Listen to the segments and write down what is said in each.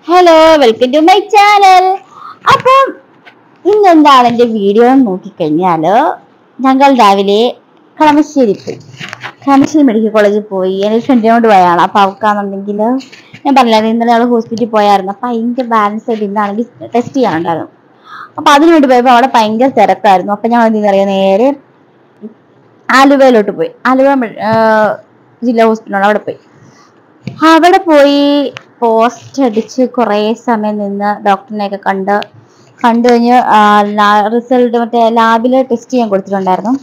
hello welcome to my channel അപ്പം ഇന്ന് എന്താണ് എൻ്റെ വീഡിയോ എന്ന് നോക്കിക്കഴിഞ്ഞാല് ഞങ്ങൾ രാവിലെ കളമശ്ശേരി പോയി കളമശ്ശേരി മെഡിക്കൽ കോളേജിൽ പോയി എൻ്റെ ഫ്രണ്ടിനോട് പോയാണ് അപ്പൊ അവൾക്കാണെന്നുണ്ടെങ്കിൽ ഞാൻ പറഞ്ഞില്ലായിരുന്നു ഇന്നലെ അവൾ ഹോസ്പിറ്റലിൽ പോയായിരുന്നു അപ്പൊ അതിന്റെ ബാലൻസ് ആയിട്ട് ഇന്നാണെങ്കിൽ ടെസ്റ്റ് ചെയ്യാനുണ്ടായിരുന്നു അപ്പൊ അതിനു വേണ്ടി പോയപ്പോൾ അവിടെ ഭയങ്കര തിരക്കായിരുന്നു അപ്പൊ ഞാൻ എന്തെന്ന് അറിയാം നേരെ ആലുവയിലോട്ട് പോയി ആലുവ മെ- ആ, ജില്ലാ ഹോസ്പിറ്റലാണ് അവിടെ പോയി അവിടെ പോയി പോസ്റ്റ് അടിച്ച് കുറേ സമയം നിന്ന് ഡോക്ടറിനെയൊക്കെ കണ്ട് കണ്ടു കഴിഞ്ഞ് റിസൾട്ട് മറ്റേ ലാബിൽ ടെസ്റ്റ് ചെയ്യാൻ കൊടുത്തിട്ടുണ്ടായിരുന്നു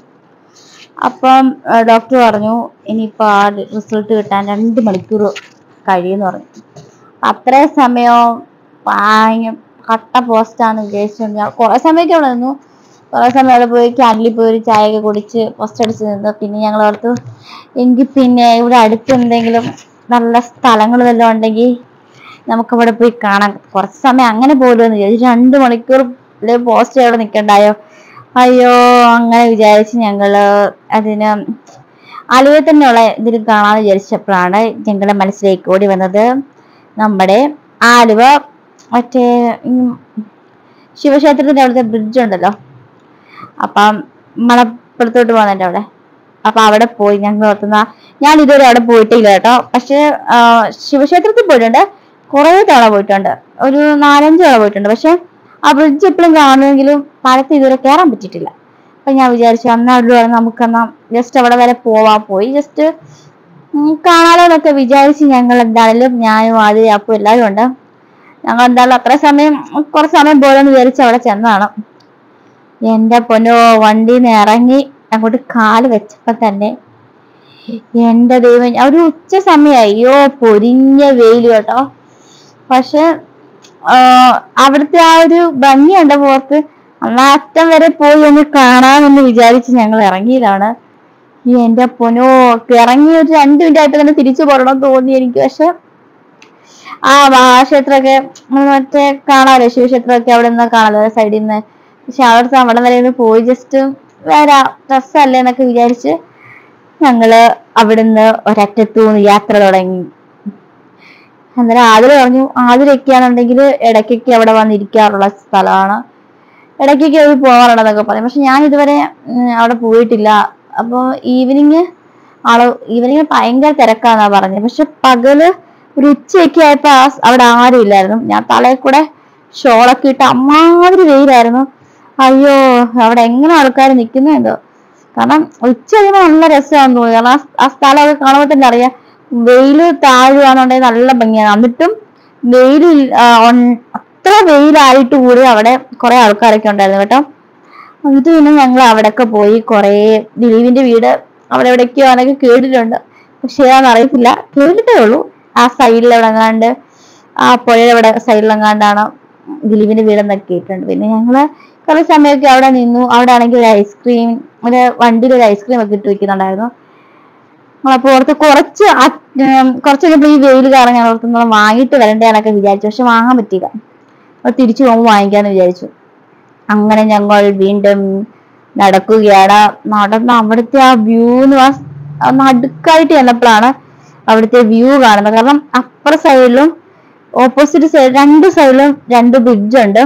അപ്പം ഡോക്ടർ പറഞ്ഞു ഇനിയിപ്പോൾ ആ റിസൾട്ട് കിട്ടാൻ രണ്ട് മണിക്കൂർ കഴിയുമെന്ന് പറഞ്ഞു അത്രയും സമയം ഭയങ്കര കട്ട പോസ്റ്റാന്ന് വിചാരിച്ചു ഞാൻ കുറേ സമയമൊക്കെ അവിടെ നിന്നു കുറേ സമയം അവിടെ പോയി ക്യാൻറ്റീനിൽ പോയി ഒരു ചായയൊക്കെ കുടിച്ച് പോസ്റ്റ് അടിച്ച് നിന്നു പിന്നെ ഞങ്ങൾ ഓർത്തു എങ്കിൽ പിന്നെ ഇവിടെ അടുത്ത് എന്തെങ്കിലും നല്ല സ്ഥലങ്ങൾ വല്ലതും ഉണ്ടെങ്കിൽ നമുക്ക് അവിടെ പോയി കാണാം കുറച്ച് സമയം അങ്ങനെ പോലും എന്ന് വിചാരിച്ചു രണ്ട് മണിക്കൂർ പോസ്റ്റ് അവിടെ നിൽക്കണ്ടായോ അയ്യോ അങ്ങനെ വിചാരിച്ച് ഞങ്ങള് അതിന് ആലുവയിൽ തന്നെയുള്ള ഇതിൽ കാണാന്ന് വിചാരിച്ചപ്പോഴാണ് ഞങ്ങളുടെ മനസ്സിലേക്ക് ഓടി വന്നത് നമ്മുടെ ആലുവ മറ്റേ ഉം, ശിവക്ഷേത്രത്തിന്റെ അവിടുത്തെ ബ്രിഡ്ജ് ഉണ്ടല്ലോ അപ്പം മലപ്പുറത്തോട്ട് പോകുന്നതിന്റെ അവിടെ അപ്പൊ അവിടെ പോയി ഞങ്ങൾ ഓർത്തുന്ന ഞാൻ ഇതുവരെ അവിടെ പോയിട്ടില്ല കേട്ടോ പക്ഷെ ശിവക്ഷേത്രത്തിൽ പോയിട്ടുണ്ട് കുറേ തവണ പോയിട്ടുണ്ട് ഒരു നാലഞ്ച് തവണ പോയിട്ടുണ്ട് പക്ഷെ ആ ബ്രിഡ്ജ് എപ്പോഴും കാണുമെങ്കിലും പാലത്ത് ഇതുവരെ കയറാൻ പറ്റിയിട്ടില്ല അപ്പൊ ഞാൻ വിചാരിച്ചു അന്ന് അവിടെ വന്ന് നമുക്കെന്നാ ജസ്റ്റ് അവിടെ വരെ പോവാൻ പോയി ജസ്റ്റ് കാണാലോ എന്നൊക്കെ വിചാരിച്ച് ഞങ്ങൾ എന്തായാലും ഞാനും ആദ്യം അപ്പും എല്ലാവരും ഉണ്ട് ഞങ്ങൾ എന്തായാലും അത്ര സമയം കുറച്ച് സമയം പോലെന്ന് വിചാരിച്ച് അവിടെ ചെന്നതാണ് എന്റെ പൊന്നോ വണ്ടിയിൽ നിന്ന് ഇറങ്ങി അങ്ങോട്ട് കാല് വെച്ചപ്പോ തന്നെ എന്റെ ദൈവം ഒരു ഉച്ച സമയമായി അയ്യോ പൊരിഞ്ഞ വെയിൽ കേട്ടോ പക്ഷെ അവിടുത്തെ ആ ഒരു ഭംഗി കണ്ടപ്പോ ഓർക്ക് അന്ന് ആ അറ്റം വരെ പോയി ഒന്ന് കാണാമെന്ന് വിചാരിച്ച് ഞങ്ങൾ ഇറങ്ങിയതാണ് ഈ എന്റെ പൊന്നോ ഇറങ്ങി ഒരു രണ്ട് മിനിറ്റ് ആയിട്ട് തന്നെ തിരിച്ചു പോരണം തോന്നി എനിക്ക് പക്ഷെ ആ മഹാക്ഷേത്രമൊക്കെ ഉം മറ്റേ കാണാലോ ശിവക്ഷേത്രമൊക്കെ അവിടെ നിന്ന് കാണാലോ സൈഡിൽ നിന്ന് പക്ഷെ അവിടുത്തെ അവിടെ വരെ ഒന്ന് പോയി ജസ്റ്റ് വരാം രസമല്ലേ എന്നൊക്കെ വിചാരിച്ച് ഞങ്ങള് അവിടുന്ന് ഒരറ്റത്തു നിന്ന് യാത്ര തുടങ്ങി അന്നേരം ആതിര പറഞ്ഞു ആതിരൊക്കെയാണെന്നുണ്ടെങ്കിൽ ഇടയ്ക്കൊക്കെ അവിടെ വന്നിരിക്കാറുള്ള സ്ഥലമാണ് ഇടയ്ക്കൊക്കെ അവർ പോകാറുണ്ടെന്നൊക്കെ പറയും പക്ഷെ ഞാൻ ഇതുവരെ ഉം, അവിടെ പോയിട്ടില്ല അപ്പോൾ ഈവനിങ് ആള് ഈവനിങ് ഭയങ്കര തിരക്കാന്നാ പറഞ്ഞത് പക്ഷെ പകല് ഒരു ഉച്ചയൊക്കെ ആയപ്പോ ആ സ് അവിടെ ആരും ഇല്ലായിരുന്നു ഞാൻ തലയിൽ കൂടെ ഷോളൊക്കെ ഇട്ട് അമ്മാതിരി വെയിലായിരുന്നു അയ്യോ അവിടെ എങ്ങനെ ആൾക്കാർ നിൽക്കുന്നുണ്ടോ കാരണം ഉച്ച കഴിയുമ്പോൾ നല്ല രസമാണെന്ന് തോന്നി കാരണം ആ സ്- ആ സ്ഥലമൊക്കെ കാണുമ്പോൾ തന്നെ അറിയാം വെയില് താഴുകയാണെന്നുണ്ടെങ്കിൽ നല്ല ഭംഗിയാണ് എന്നിട്ടും വെയിൽ അത്ര വെയിലായിട്ട് കൂടി അവിടെ കുറെ ആൾക്കാരൊക്കെ ഉണ്ടായിരുന്നു കേട്ടോ എന്നിട്ട് പിന്നെ ഞങ്ങൾ അവിടെയൊക്കെ പോയി കുറെ ദിലീപിന്റെ വീട് അവിടെ എവിടെയൊക്കെയോ ആണെങ്കിൽ കേട്ടിട്ടുണ്ട് പക്ഷെ ഏതാണെന്ന് അറിയത്തില്ല കേട്ടിട്ടേ ഉള്ളൂ ആ സൈഡിൽ എവിടെ എങ്ങാണ്ട് ആ പുഴയുടെ അവിടെ സൈഡിലെങ്ങാണ്ടാണ് ദിലീപിന്റെ വീടെന്നൊക്കെ കേട്ടിട്ടുണ്ട് പിന്നെ ഞങ്ങള് കുറെ സമയമൊക്കെ അവിടെ നിന്നു അവിടെ ആണെങ്കിൽ ഒരു ഐസ്ക്രീം ഒരു വണ്ടിയിൽ ഒരു ഐസ്ക്രീം ഒക്കെ ഇട്ട് വെക്കുന്നുണ്ടായിരുന്നു അപ്പൊ ഓർത്ത് കുറച്ച് ആ- ഉം കുറച്ചൊക്കെ ഇപ്പൊ ഈ വെയിൽ കാരണം ഞാൻ ഓർത്ത് നമ്മൾ വാങ്ങിയിട്ട് വരണ്ടേന്നൊക്കെ വിചാരിച്ചു പക്ഷെ വാങ്ങാൻ പറ്റിയില്ല അപ്പൊ തിരിച്ചു പോകുമ്പോൾ വാങ്ങിക്കാന്ന് വിചാരിച്ചു അങ്ങനെ ഞങ്ങൾ വീണ്ടും നടക്കുകയാണ് നടന്ന് അവിടുത്തെ ആ വ്യൂ നടുക്കായിട്ട് ചെന്നപ്പോഴാണ് അവിടുത്തെ വ്യൂ കാണുന്നത് കാരണം അപ്പുറ സൈഡിലും ഓപ്പോസിറ്റ് സൈഡ് രണ്ട് സൈഡിലും രണ്ട് ബ്രിഡ്ജ് ഉണ്ട്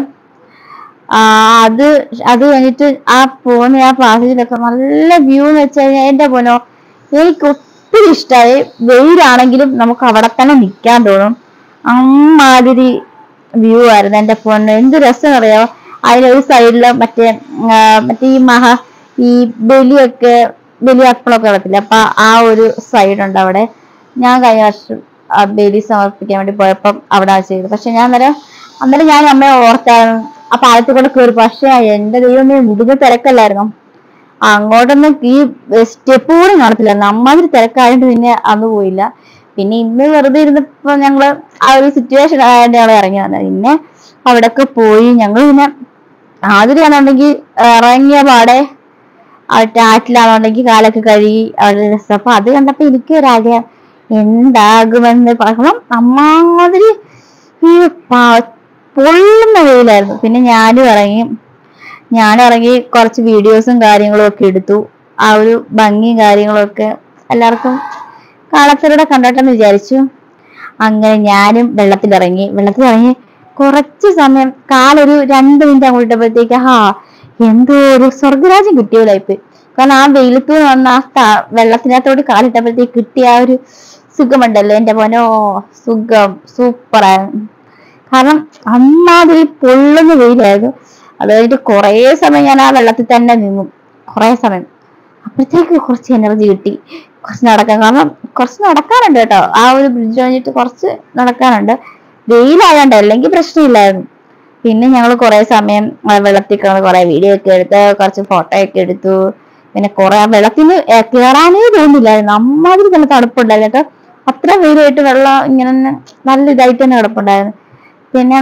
ആ, അത് അത് കഴിഞ്ഞിട്ട് ആ പോകുന്ന ആ പാസേജിലൊക്കെ നല്ല വ്യൂ എന്ന് വെച്ച് കഴിഞ്ഞാൽ എന്റെ പോനോ എനിക്ക് ഒത്തിരി ഇഷ്ടമായി വെയിലാണെങ്കിലും നമുക്ക് അവിടെ തന്നെ നിൽക്കാൻ തോന്നും അമ്മാതിരി വ്യൂ ആയിരുന്നു എന്റെ പൊന്ന് എന്ത് രസം അറിയാമോ അതിലൊരു സൈഡില് മറ്റേ ആ, മറ്റേ ഈ മഹാ ഈ ബലിയൊക്കെ ബലി അപ്പളൊക്കെ വരത്തില്ല അപ്പൊ ആ ഒരു സൈഡ് ഉണ്ട് അവിടെ ഞാൻ കഴിഞ്ഞ വർഷം ആ ബലി സമർപ്പിക്കാൻ വേണ്ടി പോയപ്പം അവിടെ ചെയ്തു പക്ഷെ ഞാൻ അന്നേരം അന്നേരം ഞാൻ അമ്മയെ ഓർത്തായിരുന്നു ആ പാലത്തിൽ കൂടെ കയറി പക്ഷെ എന്റെ ദൈവമേ മുടിഞ്ഞ തിരക്കല്ലായിരുന്നു അങ്ങോട്ടൊന്നും ഈ സ്റ്റെപ്പ് പോലും കാണത്തില്ലായിരുന്നു അമ്മാതിരി തിരക്കായതുകൊണ്ട് പിന്നെ അന്ന് പോയില്ല പിന്നെ ഇന്ന് വെറുതെ ഇരുന്നപ്പോ ഞങ്ങള് ആ ഒരു സിറ്റുവേഷൻ ആയതുകൊണ്ട് ഞങ്ങൾ ഇറങ്ങി വന്നത് പിന്നെ അവിടെയൊക്കെ പോയി ഞങ്ങൾ പിന്നെ ആതിരയാണെന്നുണ്ടെങ്കിൽ ഇറങ്ങിയ പാടെ ആറ്റിലാണെന്നുണ്ടെങ്കിൽ കാലൊക്കെ കഴുകി അവിടെ രസം അപ്പൊ അത് കണ്ടപ്പോ എനിക്ക് ഒരാഗ്രഹം എന്താകുമെന്ന് പറയണം അമ്മാതിരി ഈ പ- പൊള്ളുന്ന വെയിലായിരുന്നു പിന്നെ ഞാനും ഇറങ്ങി ഞാൻ ഇറങ്ങി കുറച്ച് വീഡിയോസും കാര്യങ്ങളും ഒക്കെ എടുത്തു ആ ഒരു ഭംഗിയും കാര്യങ്ങളും ഒക്കെ എല്ലാവർക്കും കാലത്തിലൂടെ കണ്ടോട്ടെന്ന് വിചാരിച്ചു അങ്ങനെ ഞാനും വെള്ളത്തിലിറങ്ങി വെള്ളത്തിലിറങ്ങി കുറച്ച് സമയം കാലൊരു രണ്ട് മിനിറ്റ് അങ്ങോട്ടപ്പോഴത്തേക്ക് ഹാ എന്തോ ഒരു സ്വർഗരാജ്യം കിട്ടിയതായിപ്പോയി കാരണം ആ വെയിലത്ത് നിന്ന് വന്ന ആ ത- വെള്ളത്തിനകത്തോട്ട് കാലിട്ടപ്പോഴത്തേക്ക് കിട്ടിയ ആ ഒരു സുഖമുണ്ടല്ലോ എന്റെ മോനോ സുഖം സൂപ്പറായിരുന്നു കാരണം അമ്മാതിരി പൊള്ളുന്ന വെയിലായിരുന്നു അത് കഴിഞ്ഞിട്ട് കുറേ സമയം ഞാൻ ആ വെള്ളത്തിൽ തന്നെ നിന്നു കുറേ സമയം അപ്പോഴത്തേക്ക് കുറച്ച് എനർജി കിട്ടി കുറച്ച് നടക്കാൻ കാരണം കുറച്ച് നടക്കാനുണ്ട് കേട്ടോ ആ ഒരു ബ്രിഡ്ജ് കഴിഞ്ഞിട്ട് കുറച്ച് നടക്കാനുണ്ട് വെയിലായോണ്ട് അല്ലെങ്കിൽ പ്രശ്നമില്ലായിരുന്നു പിന്നെ ഞങ്ങൾ കുറെ സമയം ആ വെള്ളത്തിൽ കിടന്ന് കുറെ വീഡിയോ ഒക്കെ എടുത്ത് കുറച്ച് ഫോട്ടോ ഒക്കെ എടുത്തു പിന്നെ കുറെ ആ വെള്ളത്തിന് കയറാനേ തോന്നില്ലായിരുന്നു അമ്മാതിരി നല്ല തണുപ്പുണ്ടായിരുന്നു കേട്ടോ അത്ര വെയിലായിട്ട് വെള്ളം ഇങ്ങനെ തന്നെ നല്ല ഇതായിട്ട് തന്നെ കിടപ്പുണ്ടായിരുന്നു പിന്നെ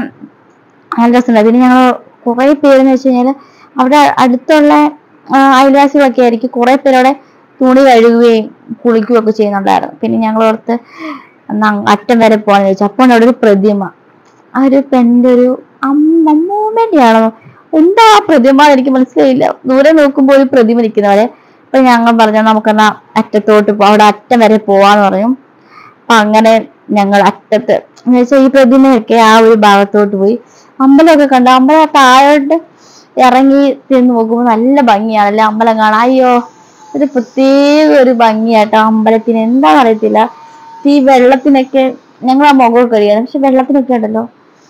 നല്ല രസമുണ്ടായി പിന്നെ ഞങ്ങൾ കുറെ പേരെന്ന് വെച്ച് കഴിഞ്ഞാൽ അവിടെ അടുത്തുള്ള ആ, അയൽവാസികളൊക്കെ ആയിരിക്കും കുറെ പേര് അവിടെ തുണി കഴുകുകയും കുളിക്കുകയും ഒക്കെ ചെയ്യുന്നുണ്ടായിരുന്നു പിന്നെ ഞങ്ങൾ ഓർത്ത് എന്നാ അങ്ങ് അറ്റം വരെ പോകാന്ന് ചോദിച്ചു അപ്പോൾ അവിടെ ഒരു പ്രതിമ ആ ഒരു പെണ്ണിന്റെ ഒരു അമ്മൂമ്മന്റെ ആണോ എന്താ ആ പ്രതിമ എന്ന് എനിക്ക് മനസ്സിലായില്ല ദൂരെ നോക്കുമ്പോൾ ഒരു പ്രതിമ നിൽക്കുന്ന പോലെ അപ്പൊ ഞങ്ങൾ പറഞ്ഞു നമുക്കെന്നാ അറ്റത്തോട്ട് പോ അവിടെ അറ്റം വരെ പോവാന്ന് പറഞ്ഞു അപ്പൊ അങ്ങനെ ഞങ്ങൾ അറ്റത്ത് എന്ന് വെച്ചാൽ ഈ പ്രതിമയൊക്കെ ആ ഒരു ഭാഗത്തോട്ട് പോയി അമ്പലമൊക്കെ കണ്ടു അമ്പലം താഴോട്ട് ഇറങ്ങി ചെന്ന് നോക്കുമ്പോൾ നല്ല ഭംഗിയാണല്ലേ അമ്പലം കാണാൻ അയ്യോ ഒരു പ്രത്യേക ഒരു ഭംഗിയാട്ടോ അമ്പലത്തിന് എന്താണെന്ന് അറിയത്തില്ല ഈ വെള്ളത്തിനൊക്കെ ഞങ്ങൾ ആ മുഖമൊക്കെ കഴിയാണ് പക്ഷെ വെള്ളത്തിനൊക്കെ ഉണ്ടല്ലോ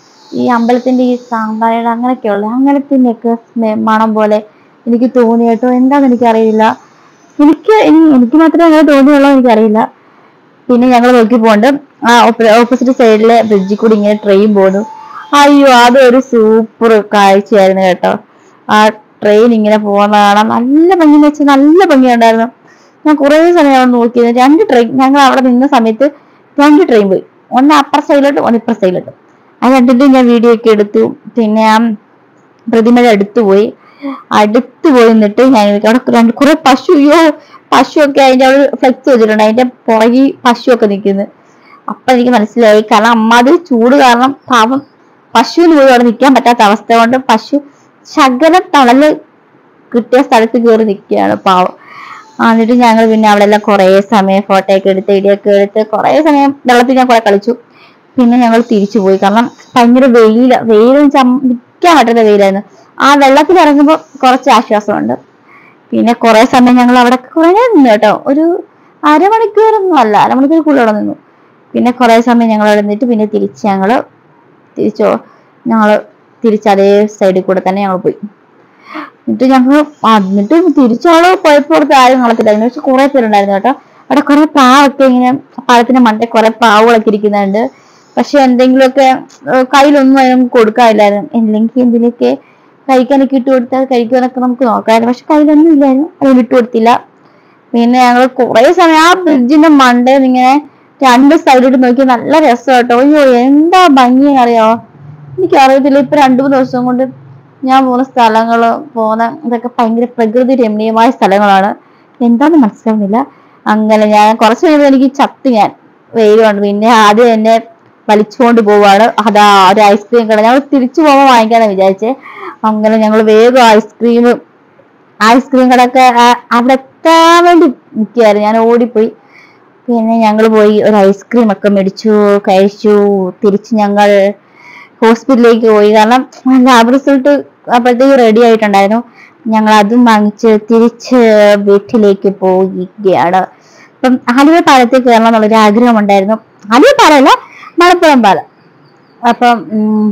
ഈ അമ്പലത്തിന്റെ ഈ സാമ്പാറയുടെ അങ്ങനെയൊക്കെയുള്ള അങ്ങനത്തിന്റെയൊക്കെ സ്മെ- മണം പോലെ എനിക്ക് തോന്നി കേട്ടോ എന്താന്ന് എനിക്കറിയില്ല എനിക്ക് ഇനി- എനിക്ക് മാത്രമേ അങ്ങനെ തോന്നിയുള്ളൂ എനിക്കറിയില്ല പിന്നെ ഞങ്ങൾ നോക്കി പോണ്ട് ആ ഓപ്പോസിറ്റ് സൈഡിലെ ബ്രിഡ്ജിൽ കൂടി ഇങ്ങനെ ട്രെയിൻ പോകുന്നു അയ്യോ അതൊരു സൂപ്പർ കാഴ്ചയായിരുന്നു കേട്ടോ ആ ട്രെയിൻ ഇങ്ങനെ പോകുന്ന കാണാൻ നല്ല ഭംഗി എന്ന് വെച്ചാൽ നല്ല ഭംഗിയുണ്ടായിരുന്നു ഞാൻ കുറേ സമയം അവിടെ നോക്കിയത് രണ്ട് ട്രെയിൻ ഞങ്ങൾ അവിടെ നിന്ന സമയത്ത് രണ്ട് ട്രെയിൻ പോയി ഒന്ന് അപ്പുറ സൈഡിലോട്ട് ഒന്ന് ഇപ്പുറ സൈഡിലോട്ട് അത് കണ്ടിട്ട് ഞാൻ വീഡിയോ ഒക്കെ എടുത്തു പിന്നെ ആ പ്രതിമയുടെ അടുത്ത് പോയി അടുത്ത് പോയി നിന്നിട്ട് ഞാൻ ഇരിക്ക- അവിടെ രണ്ട് കുറെ പശു അയ്യോ പശു ഒക്കെ അതിന്റെ അവിടെ ഫ്ലെക്സ് വെച്ചിട്ടുണ്ട് അതിന്റെ പുറകിൽ പശു ഒക്കെ നിൽക്കുന്നു അപ്പൊ എനിക്ക് മനസ്സിലായി കാരണം അമ്മാതിരി ചൂട് കാരണം പാവം പശുവിന് പോയി അവിടെ നിൽക്കാൻ പറ്റാത്ത അവസ്ഥ കൊണ്ട് പശു ശകല തണല് കിട്ടിയ സ്ഥലത്ത് കയറി നിൽക്കുകയാണ് പാവം ആ, എന്നിട്ട് ഞങ്ങൾ പിന്നെ അവിടെ എല്ലാം കുറേ സമയം ഫോട്ടോ ഒക്കെ എടുത്ത് വീഡിയോ ഒക്കെ എടുത്ത് കുറേ സമയം വെള്ളത്തിൽ ഞാൻ കുറെ കളിച്ചു പിന്നെ ഞങ്ങൾ തിരിച്ചു പോയി കാരണം ഭയങ്കര വെയില വെയിലും നിൽക്കാൻ പറ്റാത്ത വെയിലായിരുന്നു ആ വെള്ളത്തിൽ ഇറങ്ങുമ്പോൾ കുറച്ച് ആശ്വാസമുണ്ട് പിന്നെ കുറെ സമയം ഞങ്ങൾ അവിടെ കുറെ നിന്നു കേട്ടോ ഒരു അരമണിക്കൂറൊന്നും അല്ല അരമണിക്കൂർ കൂടുതൽ അവിടെ നിന്നു പിന്നെ കുറെ സമയം ഞങ്ങൾ അവിടെ നിന്നിട്ട് പിന്നെ തിരിച്ച് ഞങ്ങള് തിരിച്ചോ ഞങ്ങള് തിരിച്ച് അതേ സൈഡിൽ കൂടെ തന്നെ ഞങ്ങൾ പോയി എന്നിട്ട് ഞങ്ങൾ എന്നിട്ട് തിരിച്ചോള് പോയപ്പോഴത്തെ ആരും കളത്തില്ലായിരുന്നു പക്ഷെ കുറെ പേരുണ്ടായിരുന്നു കേട്ടോ അവിടെ കുറെ പ്രാവൊക്കെ ഇങ്ങനെ പാലത്തിന്റെ മണ്ടേ കുറെ പ്രാവുകളൊക്കെ ഇരിക്കുന്നുണ്ട് പക്ഷെ എന്തെങ്കിലുമൊക്കെ ഏഹ് കയ്യിലൊന്നും അതിനും കൊടുക്കാനില്ലായിരുന്നു എന്തെങ്കിലും എന്തിനൊക്കെ കഴിക്കാനൊക്കെ ഇട്ട് കൊടുത്താൽ കഴിക്കുമെന്നൊക്കെ നമുക്ക് നോക്കാമായിരുന്നു പക്ഷെ കയ്യിലൊന്നും ഇല്ലായിരുന്നു അതിന് ഇട്ട് കൊടുത്തില്ല പിന്നെ ഞങ്ങൾ കുറെ സമയം ആ ബ്രിഡ്ജിന്റെ മണ്ടയിൽ ഇങ്ങനെ രണ്ട് സൈഡിലോട്ട് നോക്കി നല്ല രസം കേട്ടോ അയ്യോ എന്താ ഭംഗി അറിയാവോ എനിക്ക് അറിയത്തില്ല ഇപ്പൊ രണ്ടു മൂന്ന് ദിവസം കൊണ്ട് ഞാൻ പോകുന്ന സ്ഥലങ്ങള് പോകുന്ന ഇതൊക്കെ ഭയങ്കര പ്രകൃതി രമണീയമായ സ്ഥലങ്ങളാണ് എന്താന്ന് മനസ്സിലാവുന്നില്ല അങ്ങനെ ഞാൻ കുറച്ച് കഴിയുമ്പോൾ എനിക്ക് ചത്ത് ഞാൻ വെയിൽ കൊണ്ട് പിന്നെ ആദ്യം എന്നെ വലിച്ചുകൊണ്ട് പോവാണ് അതാ ഒരു ഐസ്ക്രീം കട ഞങ്ങൾ തിരിച്ചു പോകുമ്പോൾ വാങ്ങിക്കാന്ന് വിചാരിച്ചേ അങ്ങനെ ഞങ്ങൾ വേഗം ഐസ്ക്രീം ഐസ്ക്രീം കടയൊക്കെ ആ- അവിടെ എത്താൻ വേണ്ടി നിൽക്കുകയായിരുന്നു ഞാൻ ഓടിപ്പോയി പിന്നെ ഞങ്ങൾ പോയി ഒരു ഐസ്ക്രീം ഒക്കെ മേടിച്ചു കഴിച്ചു തിരിച്ച് ഞങ്ങൾ ഹോസ്പിറ്റലിലേക്ക് പോയി കാരണം ലാബ് റിസൾട്ട് അപ്പോഴത്തേക്ക് റെഡി ആയിട്ടുണ്ടായിരുന്നു ഞങ്ങൾ അതും വാങ്ങിച്ച് തിരിച്ച് വീട്ടിലേക്ക് പോവുകയാണ് അപ്പം ആലുവ പാലത്തിൽ കയറണം എന്നുള്ളൊരു ആഗ്രഹം ഉണ്ടായിരുന്നു ആലുവ പാലമല്ല മലപ്പുറം പാലം അപ്പം ഉം,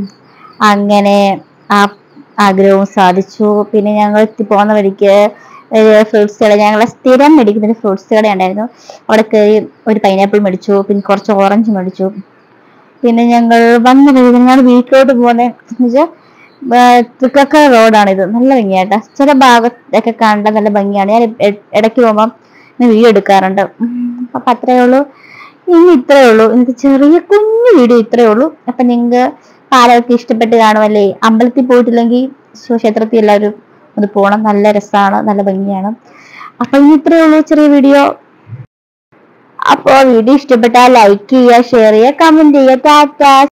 അങ്ങനെ ആ ആഗ്രഹവും സാധിച്ചു പിന്നെ ഞങ്ങൾ എത്തി പോകുന്ന വഴിക്ക് ഒരു ഫ്രൂട്ട്സ് കട ഞങ്ങളെ സ്ഥിരം മേടിക്കുന്ന ഒരു ഫ്രൂട്ട്സ് കട ഉണ്ടായിരുന്നു അവിടെ കയറി ഒരു പൈനാപ്പിൾ മേടിച്ചു പിന്നെ കുറച്ച് ഓറഞ്ച് മേടിച്ചു പിന്നെ ഞങ്ങൾ വന്ന വഴി ഞങ്ങൾ വീട്ടിലോട്ട് പോകുന്ന വെച്ചാൽ തൃക്കക്കര റോഡാണ് ഇത് നല്ല ഭംഗിയാട്ടാ ചില ഭാഗത്തൊക്കെ കാണാൻ നല്ല ഭംഗിയാണ് ഞാൻ ഇ- ഇടയ്ക്ക് പോകുമ്പോൾ വീഡിയോ എടുക്കാറുണ്ട് ഉം, അപ്പൊ അത്രേ ഉള്ളൂ ഇനി ഇത്രേ ഉള്ളൂ എനിക്ക് ചെറിയ കുഞ്ഞു വീഡിയോ ഇത്രേ ഉള്ളൂ അപ്പൊ നിങ്ങൾക്ക് പാലൊക്കെ ഇഷ്ടപ്പെട്ട് കാണുമല്ലേ അമ്പലത്തിൽ പോയിട്ടില്ലെങ്കിൽ ശിവക്ഷേത്രത്തിൽ എല്ലാവരും ഒന്ന് പോകണം നല്ല രസമാണ് നല്ല ഭംഗിയാണ് അപ്പൊ ഇനി ഇത്രേ ഉള്ളൂ ചെറിയ വീഡിയോ അപ്പോൾ വീഡിയോ ഇഷ്ടപ്പെട്ടാൽ ലൈക്ക് ചെയ്യുക ഷെയർ ചെയ്യുക കമന്റ് ചെയ്യുക ടാറ്റാ